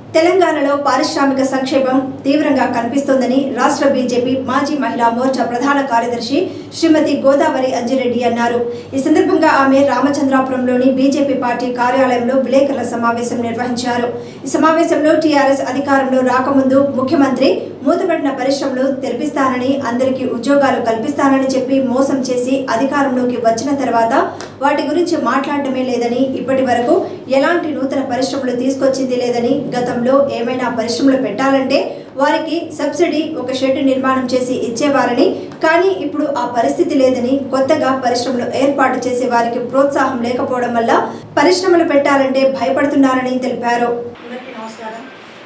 తెలంగాణలో పారిశ్రామిక సంక్షేమం తీవ్రంగా కనిపిస్తోందని రాష్ట్ర బీజేపీ మాజీ మహిళా మోర్చా ప్రధాన కార్యదర్శి శ్రీమతి గోదావరి అంజిరెడ్డి అన్నారు ఈ సందర్భంగా ఆమె రామచంద్రాపురంలోని బీజేపీ పార్టీ కార్యాలయంలో విలేకరుల సమావేశం నిర్వహించారు ఈ సమావేశంలో టీఆర్ఎస్ అధికారంలో రాకముందు ముఖ్యమంత్రి మూతపడిన పరిశ్రమలు తెరిపిస్తానని అందరికీ ఉద్యోగాలు కల్పిస్తానని చెప్పి మోసం చేసి అధికారంలోకి వచ్చిన తర్వాత వాటి గురించి మాట్లాడటమే లేదని ఇప్పటి వరకు ఎలాంటి నూతన పరిశ్రమలు తీసుకొచ్చింది లేదని గతంలో ఏమైనా పరిశ్రమలు పెట్టాలంటే వారికి సబ్సిడీ ఒక షెడ్ నిర్మాణం చేసి ఇచ్చేవారని కానీ ఇప్పుడు ఆ పరిస్థితి లేదని కొత్తగా పరిశ్రమలు ఏర్పాటు చేసే వారికి ప్రోత్సాహం లేకపోవడం వల్ల పరిశ్రమలు పెట్టాలంటే భయపడుతున్నారని తెలిపారు అందరికీ నమస్కారం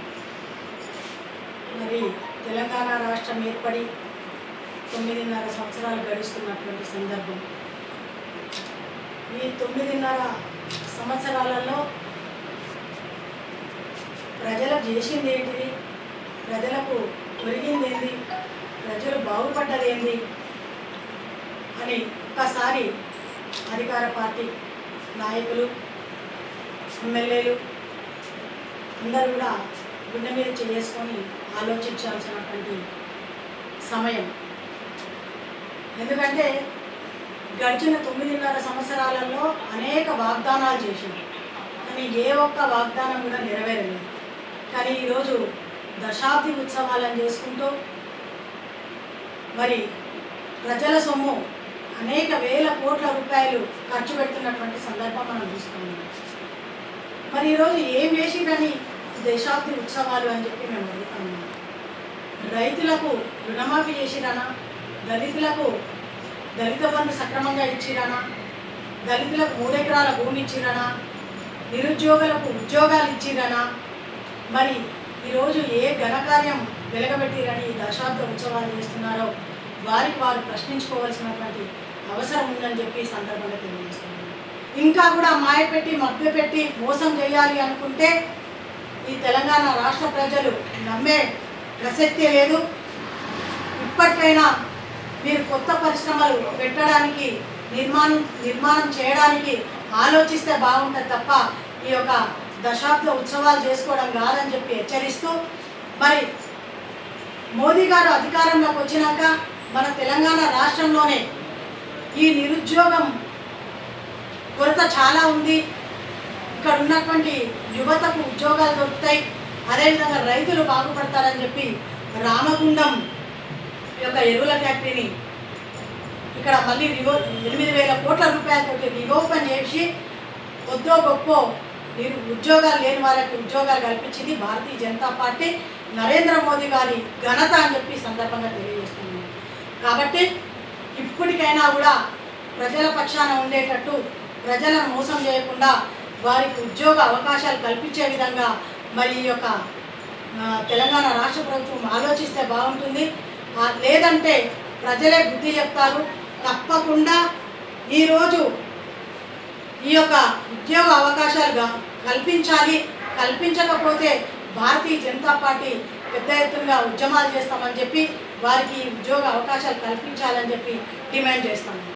మరి తెలంగాణ రాష్ట్రం ఏర్పడి తొమ్మిదిన్నర సంవత్సరాలు గడుస్తున్నటువంటి సందర్భం ఈ తొమ్మిదిన్నర సంవత్సరాలలో ప్రజలకు చేసింది ఏంటిది ప్రజలకు ఒరిగింది ఏంది ప్రజలు బాగుపడ్డది ఏంది అని ఒక్కసారి అధికార పార్టీ నాయకులు ఎమ్మెల్యేలు అందరూ కూడా గుండె మీద చేసుకొని ఆలోచించాల్సినటువంటి సమయం ఎందుకంటే గడిచిన తొమ్మిదిన్నర సంవత్సరాలలో అనేక వాగ్దానాలు చేసింది కానీ ఏ ఒక్క వాగ్దానం కూడా నెరవేరలేదు కానీ ఈరోజు దశాబ్ది ఉత్సవాలను చేసుకుంటూ మరి ప్రజల సొమ్ము అనేక వేల కోట్ల రూపాయలు ఖర్చు పెడుతున్నటువంటి సందర్భం మనం చూస్తున్నాం మరి ఈరోజు ఏం చేసిందని దేశాబ్ది ఉత్సవాలు అని చెప్పి మేము అడుగుతాము రైతులకు రుణమాఫీ చేసిరానా దళితులకు దళిత బంధు సక్రమంగా ఇచ్చిరానా దళితులకు మూడెకరాల భూమి ఇచ్చిరానా నిరుద్యోగులకు ఉద్యోగాలు ఇచ్చిరానా మరి ఈరోజు ఏ ఘనకార్యం వెలగబెట్టిరని ఈ దశాబ్ద ఉత్సవాలు చేస్తున్నారో వారికి వారు ప్రశ్నించుకోవాల్సినటువంటి అవసరం ఉందని చెప్పి ఈ సందర్భంగా తెలియజేస్తున్నాను ఇంకా కూడా మాయపెట్టి మభ్యపెట్టి మోసం చేయాలి అనుకుంటే ఈ తెలంగాణ రాష్ట్ర ప్రజలు నమ్మే ప్రసక్తే లేదు ఇప్పటికైనా మీరు కొత్త పరిశ్రమలు పెట్టడానికి నిర్మాణం నిర్మాణం చేయడానికి ఆలోచిస్తే బాగుంటుంది తప్ప ఈ యొక్క దశాబ్ద ఉత్సవాలు చేసుకోవడం కాదని చెప్పి హెచ్చరిస్తూ మరి మోదీ గారు అధికారంలోకి వచ్చినాక మన తెలంగాణ రాష్ట్రంలోనే ఈ నిరుద్యోగం కొరత చాలా ఉంది ఇక్కడ ఉన్నటువంటి యువతకు ఉద్యోగాలు దొరుకుతాయి అదేవిధంగా రైతులు బాగుపడతారని చెప్పి రామగుండం యొక్క ఎరువుల ఫ్యాక్టరీని ఇక్కడ మళ్ళీ రివో ఎనిమిది వేల కోట్ల రూపాయలతో రివోపన్ చేసి కొద్దో గొప్ప నిరు ఉద్యోగాలు లేని వారికి ఉద్యోగాలు కల్పించింది భారతీయ జనతా పార్టీ నరేంద్ర మోదీ గారి ఘనత అని చెప్పి ఈ సందర్భంగా తెలియజేస్తున్నాను కాబట్టి ఇప్పటికైనా కూడా ప్రజల పక్షాన ఉండేటట్టు ప్రజలను మోసం చేయకుండా వారికి ఉద్యోగ అవకాశాలు కల్పించే విధంగా మరి ఈ యొక్క ఆ, తెలంగాణ రాష్ట్ర ప్రభుత్వం ఆలోచిస్తే బాగుంటుంది ఆ, లేదంటే ప్రజలే బుద్ధి చెప్తారు తప్పకుండా ఈరోజు ఈ యొక్క ఉద్యోగ అవకాశాలుగా కల్పించాలి కల్పించకపోతే భారతీయ జనతా పార్టీ పెద్ద ఎత్తున ఉద్యమాలు చేస్తామని చెప్పి వారికి ఈ ఉద్యోగ అవకాశాలు కల్పించాలని చెప్పి డిమాండ్ చేస్తాము